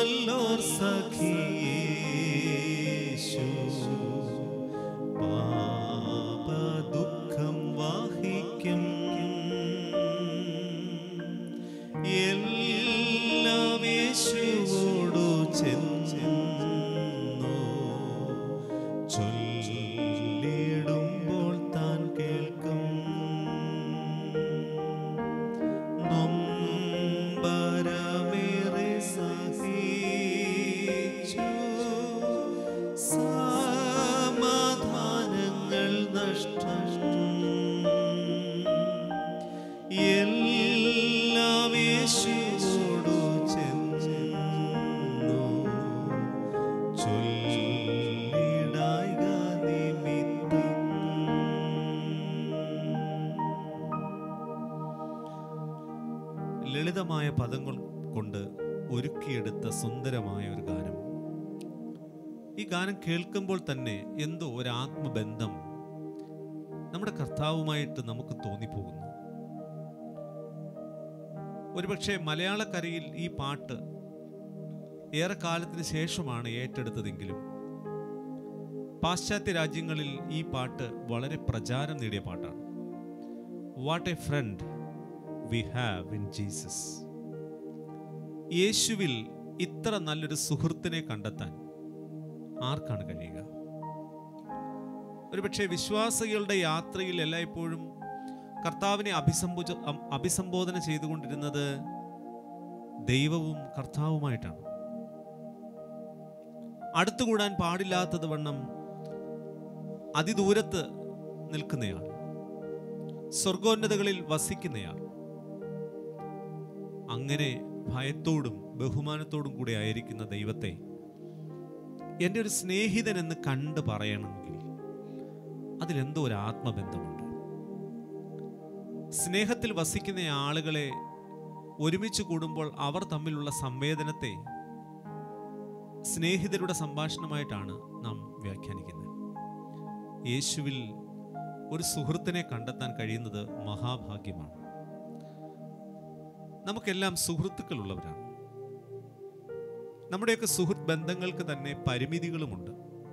നല്ലോർ സഖിയേശു പാപ ദുഃഖം വാഹിക്കും എല്ലാം യേശുവോടു ചെന്നു ചൊല്ലിടുമ്പോൾ താൻ കേൾക്കും നൊമ്പരമേറെ സഹിച്ചു സമാധാനങ്ങൾ നഷ്ടം എല്ലാം യേശുവോടു ചെന്നു ചൊല്ലിടായിക നിമിത്തം ലളിതമായ പദങ്ങൾ കൊണ്ട് ഒരുക്കിയെടുത്ത സുന്ദരമായ ഒരു ഗാനം ഈ ഗാനം കേൾക്കുമ്പോൾ തന്നെ എന്തോ ഒരു ആത്മബന്ധം നമ്മുടെ കർത്താവുമായിട്ട് നമുക്ക് തോന്നിപ്പോകുന്നു ഒരുപക്ഷെ മലയാളക്കരയിൽ ഈ പാട്ട് ഏറെ കാലത്തിന് ശേഷമാണ് ഏറ്റെടുത്തതെങ്കിലും പാശ്ചാത്യ രാജ്യങ്ങളിൽ ഈ പാട്ട് വളരെ പ്രചാരം നേടിയ പാട്ടാണ് what a friend we have in Jesus യേശുവിൽ ഇത്ര നല്ലൊരു സുഹൃത്തിനെ കണ്ടെത്താൻ ആർക്കാണ് കഴിയുക ഒരുപക്ഷെ വിശ്വാസികളുടെ യാത്രയിൽ എല്ലായ്പ്പോഴും കർത്താവിനെ അഭിസംബോധ അം- അഭിസംബോധന ചെയ്തുകൊണ്ടിരുന്നത് ദൈവവും കർത്താവുമായിട്ടാണ് അടുത്തുകൂടാൻ പാടില്ലാത്തത് വണ്ണം അതിദൂരത്ത് നിൽക്കുന്നയാൾ സ്വർഗോന്നതകളിൽ വസിക്കുന്നയാൾ അങ്ങനെ ഭയത്തോടും ബഹുമാനത്തോടും കൂടി ആയിരിക്കുന്ന ദൈവത്തെ എൻ്റെ ഒരു സ്നേഹിതൻ എന്ന് കണ്ട് പറയണമെങ്കിൽ അതിലെന്തോ ഒരു ആത്മബന്ധമുണ്ട് സ്നേഹത്തിൽ വസിക്കുന്ന ആളുകളെ ഒരുമിച്ച് കൂടുമ്പോൾ അവർ തമ്മിലുള്ള സംവേദനത്തെ സ്നേഹിതരുടെ സംഭാഷണമായിട്ടാണ് നാം വ്യാഖ്യാനിക്കുന്നത് യേശുവിൽ ഒരു സുഹൃത്തിനെ കണ്ടെത്താൻ കഴിയുന്നത് മഹാഭാഗ്യമാണ് നമുക്കെല്ലാം സുഹൃത്തുക്കളുള്ളവരാണ് നമ്മുടെയൊക്കെ സുഹൃത്ത് ബന്ധങ്ങൾക്ക് തന്നെ പരിമിതികളുമുണ്ട്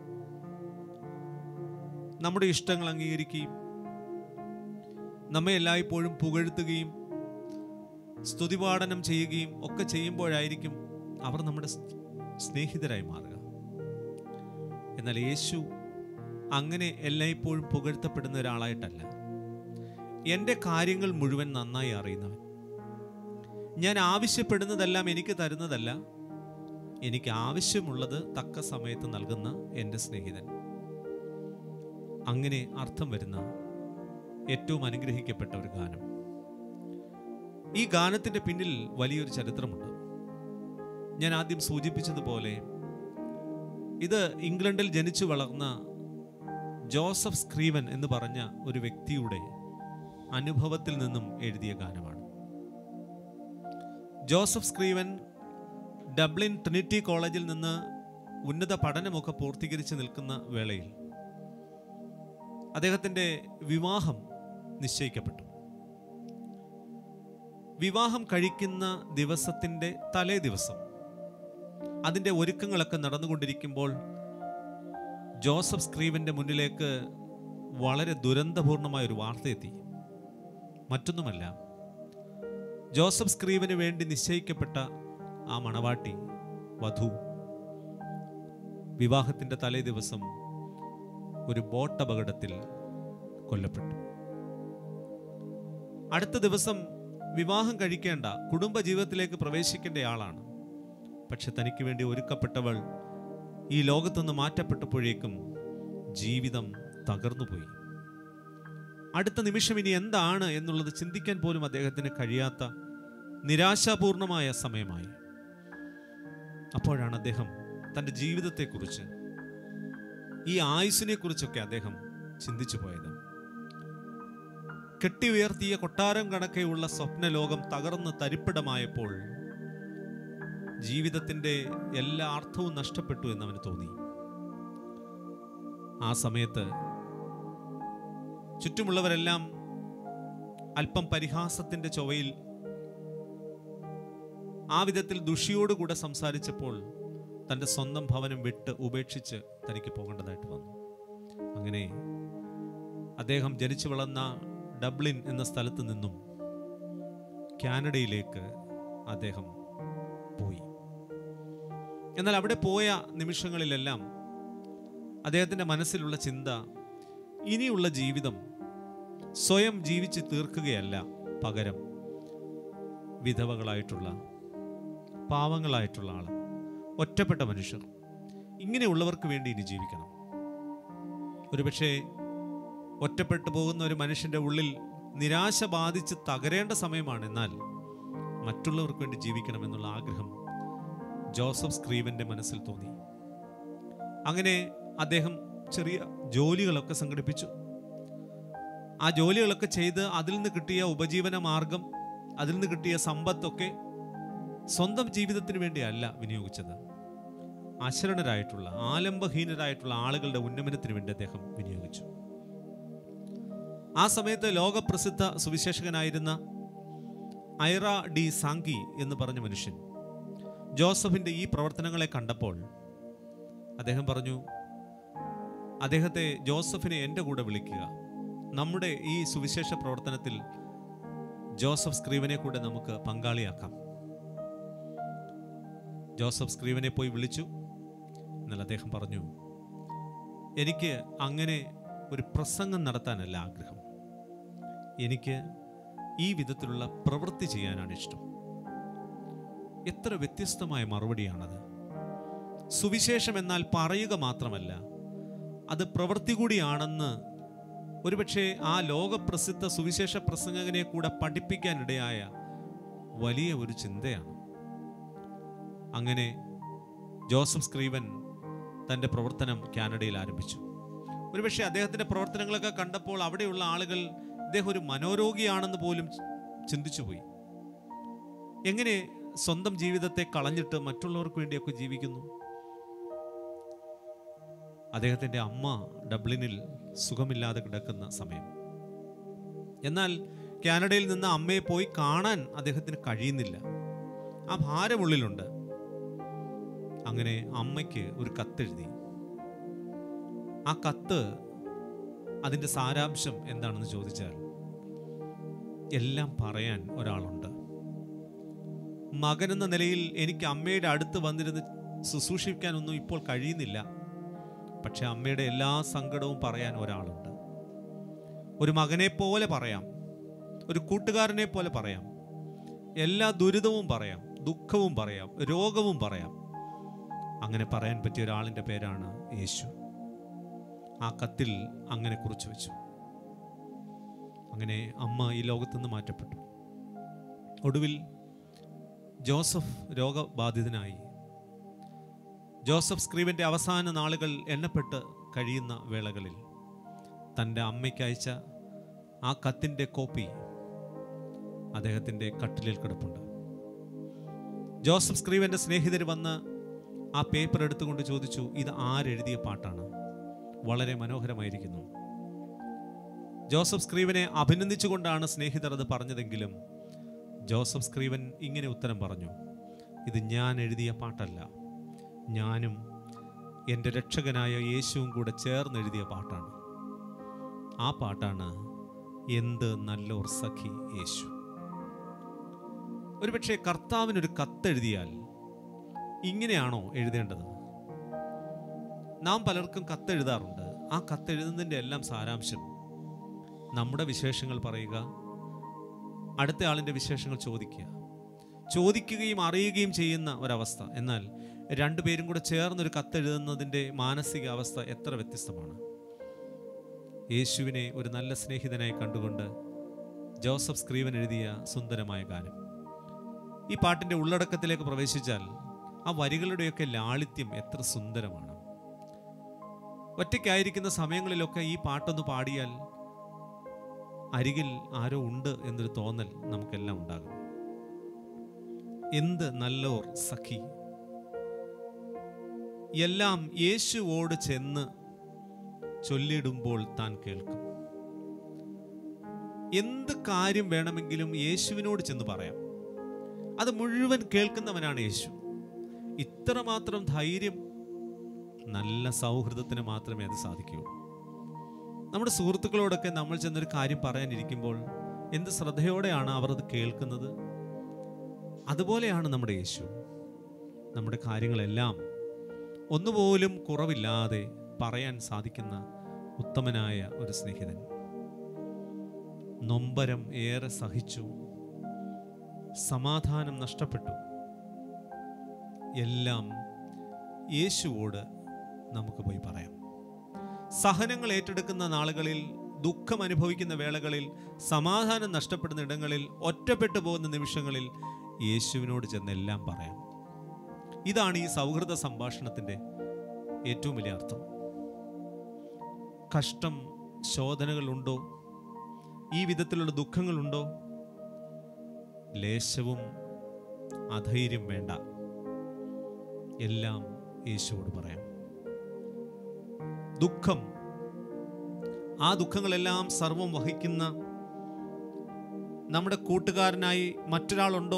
നമ്മുടെ ഇഷ്ടങ്ങൾ അംഗീകരിക്കുകയും നമ്മെ എല്ലായ്പ്പോഴും പുകഴ്ത്തുകയും സ്തുതിപാഠനം ചെയ്യുകയും ഒക്കെ ചെയ്യുമ്പോഴായിരിക്കും അവർ നമ്മുടെ സ്- സ്നേഹിതരായി മാറുക എന്നാൽ യേശു അങ്ങനെ എല്ലായ്പ്പോഴും പുകഴ്ത്തപ്പെടുന്ന ഒരാളായിട്ടല്ല എൻ്റെ കാര്യങ്ങൾ മുഴുവൻ നന്നായി അറിയുന്നവൻ ഞാൻ ആവശ്യപ്പെടുന്നതെല്ലാം എനിക്ക് തരുന്നതല്ല എനിക്ക് ആവശ്യമുള്ളത് തക്ക സമയത്ത് നൽകുന്ന എൻ്റെ സ്നേഹിതൻ അങ്ങനെ അർത്ഥം വരുന്ന ഏറ്റവും അനുഗ്രഹിക്കപ്പെട്ട ഒരു ഗാനം ഈ ഗാനത്തിന്റെ പിന്നിൽ വലിയൊരു ചരിത്രമുണ്ട് ഞാൻ ആദ്യം സൂചിപ്പിച്ചതുപോലെ ഇത് ഇംഗ്ലണ്ടിൽ ജനിച്ചു വളർന്ന ജോസഫ് സ്ക്രീവൻ എന്ന് പറഞ്ഞ ഒരു വ്യക്തിയുടെ അനുഭവത്തിൽ നിന്നും എഴുതിയ ഗാനമാണ് ജോസഫ് സ്ക്രീവൻ ഡബ്ലിൻ ട്രിനിറ്റി കോളേജിൽ നിന്ന് ഉന്നത പഠനമൊക്കെ പൂർത്തീകരിച്ച് നിൽക്കുന്ന വേളയിൽ അദ്ദേഹത്തിൻ്റെ വിവാഹം നിശ്ചയിക്കപ്പെട്ടു വിവാഹം കഴിക്കുന്ന ദിവസത്തിൻ്റെ തലേ ദിവസം അതിൻ്റെ ഒരുക്കങ്ങളൊക്കെ നടന്നുകൊണ്ടിരിക്കുമ്പോൾ ജോസഫ് സ്ക്രീവന്റെ മുന്നിലേക്ക് വളരെ ദുരന്തപൂർണമായ ഒരു വാർത്ത എത്തി മറ്റൊന്നുമല്ല ജോസഫ് സ്ക്രീവന് വേണ്ടി നിശ്ചയിക്കപ്പെട്ട ആ മണവാട്ടി വധു വിവാഹത്തിന്റെ തലേ ദിവസം ഒരു ബോട്ട് അപകടത്തിൽ കൊല്ലപ്പെട്ടു അടുത്ത ദിവസം വിവാഹം കഴിക്കേണ്ട കുടുംബജീവിതത്തിലേക്ക് പ്രവേശിക്കേണ്ട ആളാണ് പക്ഷെ തനിക്ക് വേണ്ടി ഒരുക്കപ്പെട്ടവൾ ഈ ലോകത്തുനിന്ന് മാറ്റപ്പെട്ടപ്പോഴേക്കും ജീവിതം തകർന്നുപോയി അടുത്ത നിമിഷം ഇനി എന്താണ് എന്നുള്ളത് ചിന്തിക്കാൻ പോലും അദ്ദേഹത്തിന് കഴിയാത്ത നിരാശാപൂർണമായ സമയമായി അപ്പോഴാണ് അദ്ദേഹം തൻ്റെ ജീവിതത്തെക്കുറിച്ച് ഈ ആയുസിനെ കുറിച്ചൊക്കെ അദ്ദേഹം ചിന്തിച്ചു പോയത് കെട്ടി ഉയർത്തിയ കൊട്ടാരം കണക്കെയുള്ള സ്വപ്നലോകം തകർന്ന് തരിപ്പിടമായപ്പോൾ ജീവിതത്തിന്റെ എല്ലാ അർത്ഥവും നഷ്ടപ്പെട്ടു എന്ന് അവന് തോന്നി ആ സമയത്ത് ചുറ്റുമുള്ളവരെല്ലാം അല്പം പരിഹാസത്തിന്റെ ചൊവയിൽ ആ വിധത്തിൽ ദുഷിയോടുകൂടെ സംസാരിച്ചപ്പോൾ തൻ്റെ സ്വന്തം ഭവനം വിട്ട് ഉപേക്ഷിച്ച് തനിക്ക് പോകേണ്ടതായിട്ട് വന്നു അങ്ങനെ അദ്ദേഹം ജനിച്ചു വളർന്ന ഡബ്ലിൻ എന്ന സ്ഥലത്ത് നിന്നും കാനഡയിലേക്ക് അദ്ദേഹം പോയി എന്നാൽ അവിടെ പോയ നിമിഷങ്ങളിലെല്ലാം അദ്ദേഹത്തിൻ്റെ മനസ്സിലുള്ള ചിന്ത ഇനിയുള്ള ജീവിതം സ്വയം ജീവിച്ച് തീർക്കുകയല്ല പകരം വിധവകളായിട്ടുള്ള പാവങ്ങളായിട്ടുള്ള ആൾ ഒറ്റപ്പെട്ട മനുഷ്യർ ഇങ്ങനെയുള്ളവർക്ക് വേണ്ടി ഇനി ജീവിക്കണം ഒരുപക്ഷെ ഒറ്റപ്പെട്ടു പോകുന്ന ഒരു മനുഷ്യൻ്റെ ഉള്ളിൽ നിരാശ ബാധിച്ച് തകരേണ്ട സമയമാണ് എന്നാൽ മറ്റുള്ളവർക്ക് വേണ്ടി ജീവിക്കണമെന്നുള്ള ആഗ്രഹം ജോസഫ് സ്ക്രീവന്റെ മനസ്സിൽ തോന്നി അങ്ങനെ അദ്ദേഹം ചെറിയ ജോലികളൊക്കെ സംഘടിപ്പിച്ചു ആ ജോലികളൊക്കെ ചെയ്ത് അതിൽ നിന്ന് കിട്ടിയ ഉപജീവന മാർഗം അതിൽ നിന്ന് കിട്ടിയ സമ്പത്തൊക്കെ സ്വന്തം ജീവിതത്തിന് വേണ്ടിയല്ല വിനിയോഗിച്ചത് അശരണരായിട്ടുള്ള ആലംബഹീനരായിട്ടുള്ള ആളുകളുടെ ഉന്നമനത്തിന് വേണ്ടി അദ്ദേഹം വിനിയോഗിച്ചു ആ സമയത്ത് ലോകപ്രസിദ്ധ സുവിശേഷകനായിരുന്ന ഐറ ഡി സാങ്കി എന്ന് പറഞ്ഞ മനുഷ്യൻ ജോസഫിന്റെ ഈ പ്രവർത്തനങ്ങളെ കണ്ടപ്പോൾ അദ്ദേഹം പറഞ്ഞു അദ്ദേഹത്തെ ജോസഫിനെ എൻ്റെ കൂടെ വിളിക്കുക നമ്മുടെ ഈ സുവിശേഷ പ്രവർത്തനത്തിൽ ജോസഫ് സ്ക്രീവനെ കൂടെ നമുക്ക് പങ്കാളിയാക്കാം ജോസഫ് സ്ക്രീവനെ പോയി വിളിച്ചു എന്നാൽ അദ്ദേഹം പറഞ്ഞു എനിക്ക് അങ്ങനെ ഒരു പ്രസംഗം നടത്താനല്ല ആഗ്രഹം എനിക്ക് ഈ വിധത്തിലുള്ള പ്രവൃത്തി ചെയ്യാനാണ് ഇഷ്ടം എത്ര വ്യത്യസ്തമായ മറുപടിയാണത് സുവിശേഷം എന്നാൽ പറയുക മാത്രമല്ല അത് പ്രവൃത്തി കൂടിയാണെന്ന് ഒരുപക്ഷെ ആ ലോകപ്രസിദ്ധ സുവിശേഷ പ്രസംഗകനെ കൂടെ പഠിപ്പിക്കാനിടയായ വലിയ ഒരു ചിന്തയാണ് അങ്ങനെ ജോസഫ് സ്ക്രീവൻ തൻ്റെ പ്രവർത്തനം കാനഡയിൽ ആരംഭിച്ചു ഒരുപക്ഷെ അദ്ദേഹത്തിൻ്റെ പ്രവർത്തനങ്ങളൊക്കെ കണ്ടപ്പോൾ അവിടെയുള്ള ആളുകൾ ഇദ്ദേഹം ഒരു മനോരോഗിയാണെന്ന് പോലും ചിന്തിച്ചുപോയി എങ്ങനെ സ്വന്തം ജീവിതത്തെ കളഞ്ഞിട്ട് മറ്റുള്ളവർക്ക് വേണ്ടിയൊക്കെ ജീവിക്കുന്നു അദ്ദേഹത്തിൻ്റെ അമ്മ ഡബ്ലിനിൽ സുഖമില്ലാതെ കിടക്കുന്ന സമയം എന്നാൽ കാനഡയിൽ നിന്ന് അമ്മയെ പോയി കാണാൻ അദ്ദേഹത്തിന് കഴിയുന്നില്ല ആ ഭാരമുള്ളിലുണ്ട് അങ്ങനെ അമ്മയ്ക്ക് ഒരു കത്തെഴുതി ആ കത്ത് അതിൻ്റെ സാരാംശം എന്താണെന്ന് ചോദിച്ചാൽ എല്ലാം പറയാൻ ഒരാളുണ്ട് മകനെന്ന നിലയിൽ എനിക്ക് അമ്മയുടെ അടുത്ത് വന്നിരുന്ന് ശുശ്രൂഷിക്കാനൊന്നും ഇപ്പോൾ കഴിയുന്നില്ല പക്ഷെ അമ്മയുടെ എല്ലാ സങ്കടവും പറയാൻ ഒരാളുണ്ട് ഒരു മകനെ പോലെ പറയാം ഒരു കൂട്ടുകാരനെ പോലെ പറയാം എല്ലാ ദുരിതവും പറയാം ദുഃഖവും പറയാം രോഗവും പറയാം അങ്ങനെ പറയാൻ പറ്റിയ ഒരാളിൻ്റെ പേരാണ് യേശു ആ കത്തിൽ അങ്ങനെ കുറിച്ചു വെച്ചു അങ്ങനെ അമ്മ ഈ ലോകത്തു നിന്ന് മാറ്റപ്പെട്ടു ഒടുവിൽ ജോസഫ് രോഗബാധിതനായി ജോസഫ് സ്ക്രീവന്റെ അവസാന നാളുകൾ എണ്ണപ്പെട്ട് കഴിയുന്ന വേളകളിൽ തൻ്റെ അമ്മയ്ക്ക് അയച്ച ആ കത്തിൻ്റെ കോപ്പി അദ്ദേഹത്തിൻ്റെ കട്ടിലിൽ കിടപ്പുണ്ട് ജോസഫ് സ്ക്രീവന്റെ സ്നേഹിതർ വന്ന് ആ പേപ്പർ എടുത്തുകൊണ്ട് ചോദിച്ചു ഇത് ആരെഴുതിയ പാട്ടാണ് വളരെ മനോഹരമായിരിക്കുന്നു ജോസഫ് സ്ക്രീവനെ അഭിനന്ദിച്ചുകൊണ്ടാണ് സ്നേഹിതർ അത് പറഞ്ഞതെങ്കിലും ജോസഫ് സ്ക്രീവൻ ഇങ്ങനെ ഉത്തരം പറഞ്ഞു ഇത് ഞാൻ എഴുതിയ പാട്ടല്ല ഞാനും എൻ്റെ രക്ഷകനായ യേശുവും കൂടെ ചേർന്ന് എഴുതിയ പാട്ടാണ് ആ പാട്ടാണ് എന്ത് നല്ലോർ സഖി യേശു ഒരുപക്ഷെ കർത്താവിനൊരു കത്തെഴുതിയാൽ ഇങ്ങനെയാണോ എഴുതേണ്ടത് നാം പലർക്കും കത്തെഴുതാറുണ്ട് ആ കത്തെഴുതുന്നതിൻ്റെ എല്ലാം സാരാംശം നമ്മുടെ വിശേഷങ്ങൾ പറയുക അടുത്ത ആളിൻ്റെ വിശേഷങ്ങൾ ചോദിക്കുക ചോദിക്കുകയും അറിയുകയും ചെയ്യുന്ന ഒരവസ്ഥ എന്നാൽ രണ്ടുപേരും കൂടെ ചേർന്നൊരു കത്തെഴുതുന്നതിൻ്റെ മാനസിക അവസ്ഥ എത്ര വ്യത്യസ്തമാണ് യേശുവിനെ ഒരു നല്ല സ്നേഹിതനായി കണ്ടുകൊണ്ട് ജോസഫ് സ്ക്രീവൻ എഴുതിയ സുന്ദരമായ ഗാനം ഈ പാട്ടിൻ്റെ ഉള്ളടക്കത്തിലേക്ക് പ്രവേശിച്ചാൽ ആ വരികളുടെയൊക്കെ ലാളിത്യം എത്ര സുന്ദരമാണ് ഒറ്റയ്ക്കായിരിക്കുന്ന സമയങ്ങളിലൊക്കെ ഈ പാട്ടൊന്ന് പാടിയാൽ അരികിൽ ആരോ ഉണ്ട് എന്നൊരു തോന്നൽ നമുക്കെല്ലാം ഉണ്ടാകും എന്ത് നല്ലോർ സഖി എല്ലാം യേശുവോട് ചെന്ന് ചൊല്ലിടുമ്പോൾ താൻ കേൾക്കും എന്ത് കാര്യം വേണമെങ്കിലും യേശുവിനോട് ചെന്ന് പറയാം അത് മുഴുവൻ കേൾക്കുന്നവനാണ് യേശു ഇത്രമാത്രം ധൈര്യം നല്ല സൗഹൃദത്തിന് മാത്രമേ അത് സാധിക്കുകയുള്ളൂ നമ്മുടെ സുഹൃത്തുക്കളോടൊക്കെ നമ്മൾ ചെന്നൊരു കാര്യം പറയാനിരിക്കുമ്പോൾ എന്ത് ശ്രദ്ധയോടെയാണ് അവർ അത് കേൾക്കുന്നത് അതുപോലെയാണ് നമ്മുടെ യേശു നമ്മുടെ കാര്യങ്ങളെല്ലാം ഒന്നുപോലും കുറവില്ലാതെ പറയാൻ സാധിക്കുന്ന ഉത്തമനായ ഒരു സ്നേഹിതൻ നൊമ്പരം ഏറെ സഹിച്ചു സമാധാനം നഷ്ടപ്പെട്ടു എല്ലാം യേശുവോട് നമുക്ക് പോയി പറയാം സഹനങ്ങൾ ഏറ്റെടുക്കുന്ന നാളുകളിൽ ദുഃഖം അനുഭവിക്കുന്ന വേളകളിൽ സമാധാനം നഷ്ടപ്പെടുന്ന ഇടങ്ങളിൽ ഒറ്റപ്പെട്ടു പോകുന്ന നിമിഷങ്ങളിൽ യേശുവിനോട് ചെന്ന് എല്ലാം പറയാം ഇതാണ് ഈ സൗഹൃദ സംഭാഷണത്തിൻ്റെ ഏറ്റവും വലിയ അർത്ഥം കഷ്ടം ശോധനകളുണ്ടോ ഈ വിധത്തിലുള്ള ദുഃഖങ്ങളുണ്ടോ ലേശവും അധൈര്യം വേണ്ട എല്ലാം യേശുവോട് പറയാം ദുഃഖം ആ ദുഃഖങ്ങളെല്ലാം സർവം വഹിക്കുന്ന നമ്മുടെ കൂട്ടുകാരനായി മറ്റൊരാളുണ്ടോ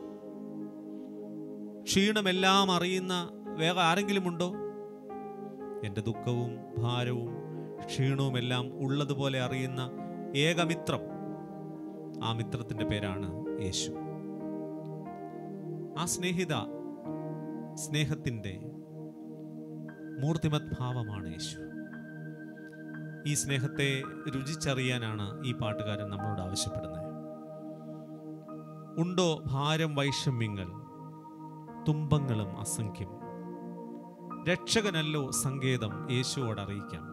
ക്ഷീണമെല്ലാം അറിയുന്ന വേറെ ആരെങ്കിലും ഉണ്ടോ എൻ്റെ ദുഃഖവും ഭാരവും ക്ഷീണവും എല്ലാം ഉള്ളതുപോലെ അറിയുന്ന ഏകമിത്രം ആ മിത്രത്തിൻ്റെ പേരാണ് യേശു ആ സ്നേഹിത സ്നേഹത്തിൻ്റെ മൂർത്തിമത് ഭാവമാണ് യേശു ഈ സ്നേഹത്തെ രുചിച്ചറിയാനാണ് ഈ പാട്ടുകാരൻ നമ്മളോട് ആവശ്യപ്പെടുന്നത് ഉണ്ടോ ഭാരം വൈഷമ്യങ്ങൾ തുമ്പങ്ങളും അസംഖ്യം രക്ഷകനല്ലോ സങ്കേതം യേശുവോട് അറിയിക്കാം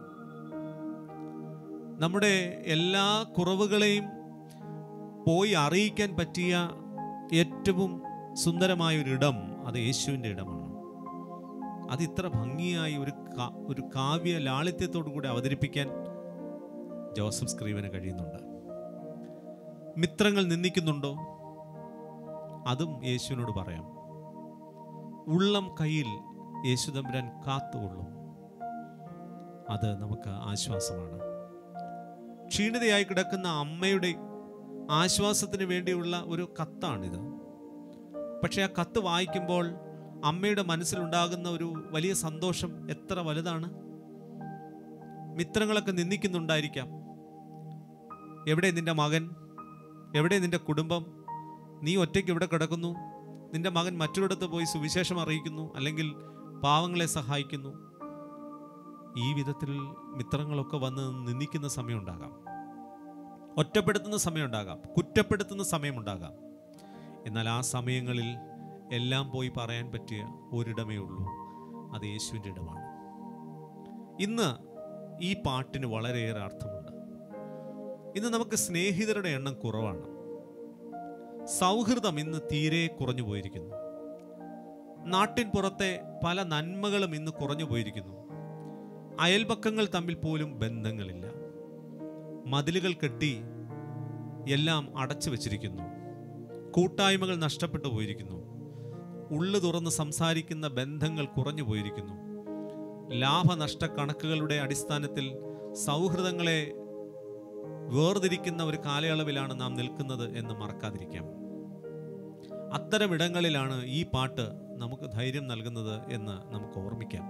നമ്മുടെ എല്ലാ കുറവുകളെയും പോയി അറിയിക്കാൻ പറ്റിയ ഏറ്റവും സുന്ദരമായ ഒരു ഇടം അത് യേശുവിൻ്റെ ഇടമാണ് അത് ഇത്ര ഭംഗിയായി ഒരു കാ- ഒരു കാവ്യ ലാളിത്യത്തോടു കൂടി അവതരിപ്പിക്കാൻ ജോസഫ് സ്ക്രീവന് കഴിയുന്നുണ്ട് മിത്രങ്ങൾ നിന്ദിക്കുന്നുണ്ടോ അതും യേശുവിനോട് പറയാം ഉള്ളം കയ്യിൽ യേശുദമ്പുരാൻ കാത്തുകൊള്ളും അത് നമുക്ക് ആശ്വാസമാണ് ക്ഷീണിതയായി കിടക്കുന്ന അമ്മയുടെ ആശ്വാസത്തിന് വേണ്ടിയുള്ള ഒരു കത്താണിത് പക്ഷേ ആ കത്ത് വായിക്കുമ്പോൾ അമ്മയുടെ മനസ്സിലുണ്ടാകുന്ന ഒരു വലിയ സന്തോഷം എത്ര വലുതാണ് മിത്രങ്ങളൊക്കെ നിന്ദിക്കുന്നുണ്ടായിരിക്കാം എവിടെ നിന്റെ മകൻ എവിടെ നിന്റെ കുടുംബം നീ ഒറ്റയ്ക്ക് ഇവിടെ കിടക്കുന്നു നിന്റെ മകൻ മറ്റൊരിടത്ത് പോയി സുവിശേഷം അറിയിക്കുന്നു അല്ലെങ്കിൽ പാവങ്ങളെ സഹായിക്കുന്നു ഈ വിധത്തിൽ മിത്രങ്ങളൊക്കെ വന്ന് നിന്ദിക്കുന്ന സമയമുണ്ടാകാം ഒറ്റപ്പെടുത്തുന്ന സമയമുണ്ടാകാം കുറ്റപ്പെടുത്തുന്ന സമയമുണ്ടാകാം എന്നാൽ ആ സമയങ്ങളിൽ എല്ലാം പോയി പറയാൻ പറ്റിയ ഒരിടമേ ഉള്ളൂ അത് യേശുവിൻ്റെ ഇടമാണ് ഇന്ന് ഈ പാട്ടിന് വളരെയേറെ അർത്ഥമുണ്ട് ഇന്ന് നമുക്ക് സ്നേഹിതരുടെ എണ്ണം കുറവാണ് സൗഹൃദം ഇന്ന് തീരെ കുറഞ്ഞു പോയിരിക്കുന്നു നാട്ടിൻ പുറത്തെ പല നന്മകളും ഇന്ന് കുറഞ്ഞു പോയിരിക്കുന്നു അയൽപക്കങ്ങൾ തമ്മിൽ പോലും ബന്ധങ്ങളില്ല മതിലുകൾ കെട്ടി എല്ലാം അടച്ചു വച്ചിരിക്കുന്നു കൂട്ടായ്മകൾ നഷ്ടപ്പെട്ടു പോയിരിക്കുന്നു ഉള്ളു തുറന്ന് സംസാരിക്കുന്ന ബന്ധങ്ങൾ കുറഞ്ഞു പോയിരിക്കുന്നു ലാഭനഷ്ട കണക്കുകളുടെ അടിസ്ഥാനത്തിൽ സൗഹൃദങ്ങളെ വേർതിരിക്കുന്ന ഒരു കാലയളവിലാണ് നാം നിൽക്കുന്നത് എന്ന് മറക്കാതിരിക്കാം അത്തരം ഇടങ്ങളിലാണ് ഈ പാട്ട് നമുക്ക് ധൈര്യം നൽകുന്നത് എന്ന് നമുക്ക് ഓർമ്മിക്കാം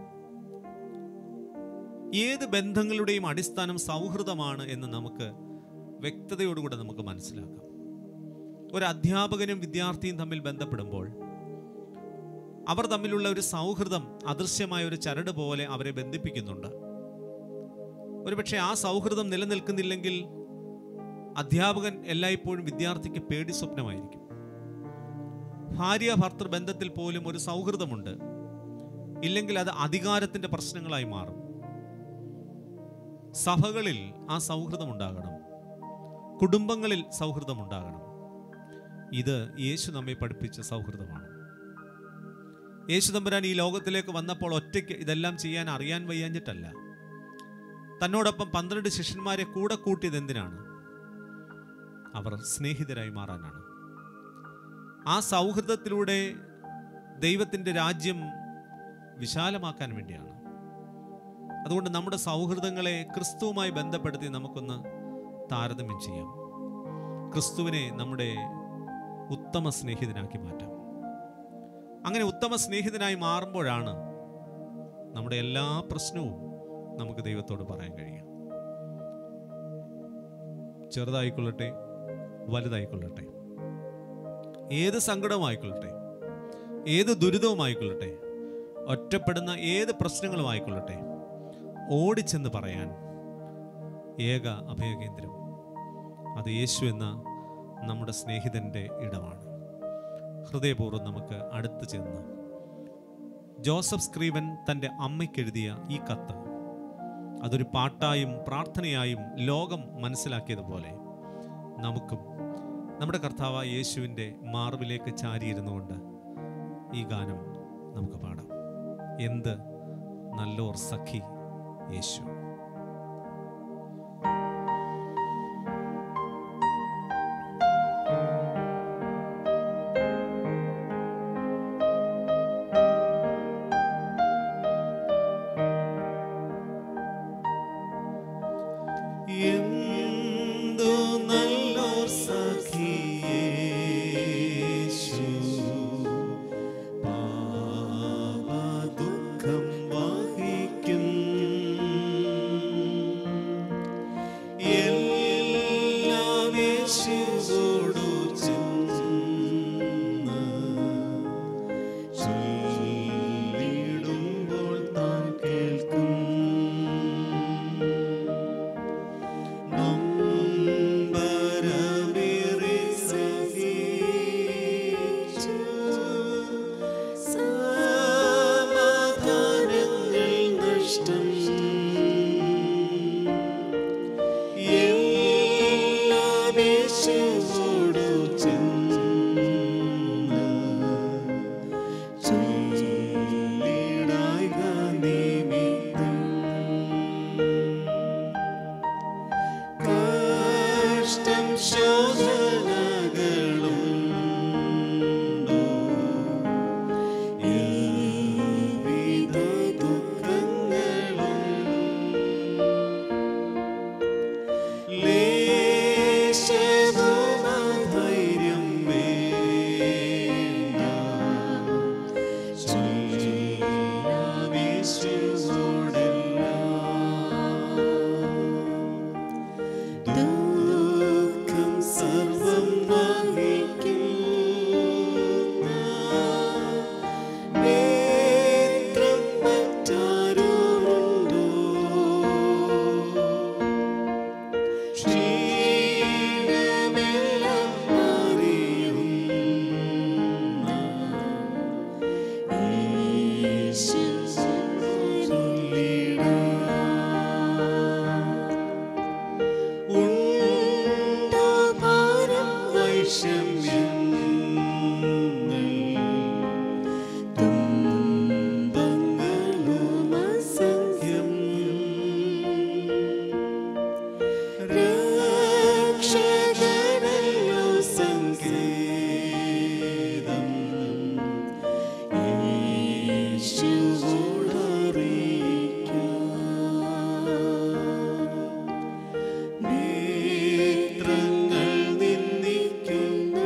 ഏത് ബന്ധങ്ങളുടെയും അടിസ്ഥാനം സൗഹൃദമാണ് എന്ന് നമുക്ക് വ്യക്തതയോടുകൂടെ നമുക്ക് മനസ്സിലാക്കാം ഒരു അധ്യാപകനും വിദ്യാർത്ഥിയും തമ്മിൽ ബന്ധപ്പെടുമ്പോൾ അവർ തമ്മിലുള്ള ഒരു സൗഹൃദം അദൃശ്യമായ ഒരു ചരട് പോലെ അവരെ ബന്ധിപ്പിക്കുന്നുണ്ട് ഒരുപക്ഷെ ആ സൗഹൃദം നിലനിൽക്കുന്നില്ലെങ്കിൽ അധ്യാപകൻ എല്ലായ്പ്പോഴും വിദ്യാർത്ഥിക്ക് പേടി സ്വപ്നമായിരിക്കും ഭാര്യ ഭർത്തൃ ബന്ധത്തിൽ പോലും ഒരു സൗഹൃദമുണ്ട് ഇല്ലെങ്കിൽ അത് അധികാരത്തിന്റെ പ്രശ്നങ്ങളായി മാറും സഭകളിൽ ആ സൗഹൃദം ഉണ്ടാകണം കുടുംബങ്ങളിൽ സൗഹൃദം ഉണ്ടാകണം ഇത് യേശു നമ്മെ പഠിപ്പിച്ച സൗഹൃദമാണ് യേശു തമ്പുരാൻ ഈ ലോകത്തിലേക്ക് വന്നപ്പോൾ ഒറ്റയ്ക്ക് ഇതെല്ലാം ചെയ്യാൻ അറിയാൻ വയ്യാഞ്ഞിട്ടല്ല തന്നോടൊപ്പം പന്ത്രണ്ട് ശിഷ്യന്മാരെ കൂടെ കൂട്ടിയത് എന്തിനാണ് അവർ സ്നേഹിതരായി മാറാനാണ് ആ സൗഹൃദത്തിലൂടെ ദൈവത്തിൻ്റെ രാജ്യം വിശാലമാക്കാൻ വേണ്ടിയാണ് അതുകൊണ്ട് നമ്മുടെ സൗഹൃദങ്ങളെ ക്രിസ്തുവുമായി ബന്ധപ്പെടുത്തി നമുക്കൊന്ന് താരതമ്യം ചെയ്യാം ക്രിസ്തുവിനെ നമ്മുടെ ഉത്തമ സ്നേഹിതനാക്കി മാറ്റാം അങ്ങനെ ഉത്തമ സ്നേഹിതനായി മാറുമ്പോഴാണ് നമ്മുടെ എല്ലാ പ്രശ്നവും നമുക്ക് ദൈവത്തോട് പറയാൻ കഴിയും ചെറുതായിക്കൊള്ളട്ടെ വലുതായിക്കൊള്ളട്ടെ ഏത് സങ്കടമായിക്കൊള്ളട്ടെ ഏത് ദുരിതവുമായിക്കൊള്ളട്ടെ ഒറ്റപ്പെടുന്ന ഏത് പ്രശ്നങ്ങളുമായിക്കൊള്ളട്ടെ ഓടിച്ചെന്ന് പറയാൻ ഏക അഭയകേന്ദ്രം അത് യേശു എന്ന നമ്മുടെ സ്നേഹിതൻ്റെ ഇടമാണ് ഹൃദയപൂർവ്വം നമുക്ക് അടുത്ത് ചെന്ന് ജോസഫ് സ്ക്രീവൻ തൻ്റെ അമ്മയ്ക്കെഴുതിയ ഈ കത്ത് അതൊരു പാട്ടായും പ്രാർത്ഥനയായും ലോകം മനസ്സിലാക്കിയതുപോലെ നമുക്കും നമ്മുടെ കർത്താവ് യേശുവിൻ്റെ മാർവിലേക്ക് ചാരിയിരുന്നുകൊണ്ട് ഈ ഗാനം നമുക്ക് പാടാം എന്ത് നല്ലോർ സഖി യേശു എന്തു നല്ലോർ സഖി യേശു പാപദുഃഖം വഹിക്കും എല്ലാം യേശുവോടു ചെന്ന് ചൊല്ലിടുമ്പോൾ താൻ കേൾക്കും നൊമ്പരമേറെ സഹിച്ചു സമാധാനങ്ങൾ നഷ്ടം എല്ലാം യേശുവോടു ചെന്ന് ചൊല്ലിടായ്ക നിമിത്തം കഷ്ടം ശോധനകളും വിധ ദുഃഖങ്ങളും ലേശവുമധൈര്യം വേണ്ട ചൊല്ലാമീശുവോടെല്ലാം ദുഃഖം സർവം വഹിക്കുന്ന നേത്രം മറ്റാരുമുണ്ടോ ക്ഷീണമെല്ലാം അറിയുന്ന യേശു ഉണ്ടോ ഭാരം വൈഷമ്യം തുമ്പങ്ങളും അസംഖ്യം രക്ഷകനല്ലോ സങ്കേതം യേശുവോടറിയിക്കാം നേത്രങ്ങൾ നിന്ദിക്കുന്നു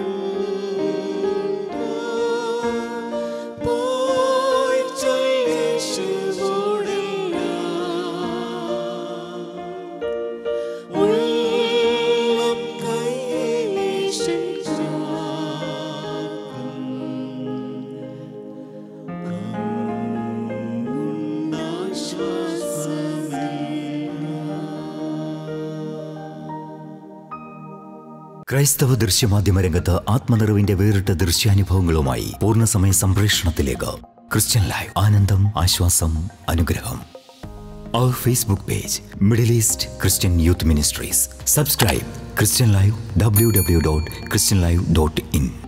പോയി ചൊല്ലേശുവോടെല്ലാം ഉള്ളം കൈയിലേശൻ ചാക്കും ക്രൈസ്തവ ദൃശ്യമാധ്യമ രംഗത്ത് ആത്മനിറവിന്റെ വേറിട്ട ദൃശ്യാനുഭവങ്ങളുമായി പൂർണ്ണസമയ സംപ്രേഷണത്തിലേക്ക് ക്രിസ്ത്യൻ ലൈവ് ആനന്ദം ആശ്വാസം അനുഗ്രഹം അവർ Facebook page Middle East Christian youth ministries subscribe Christian live W W dot Christian live dot in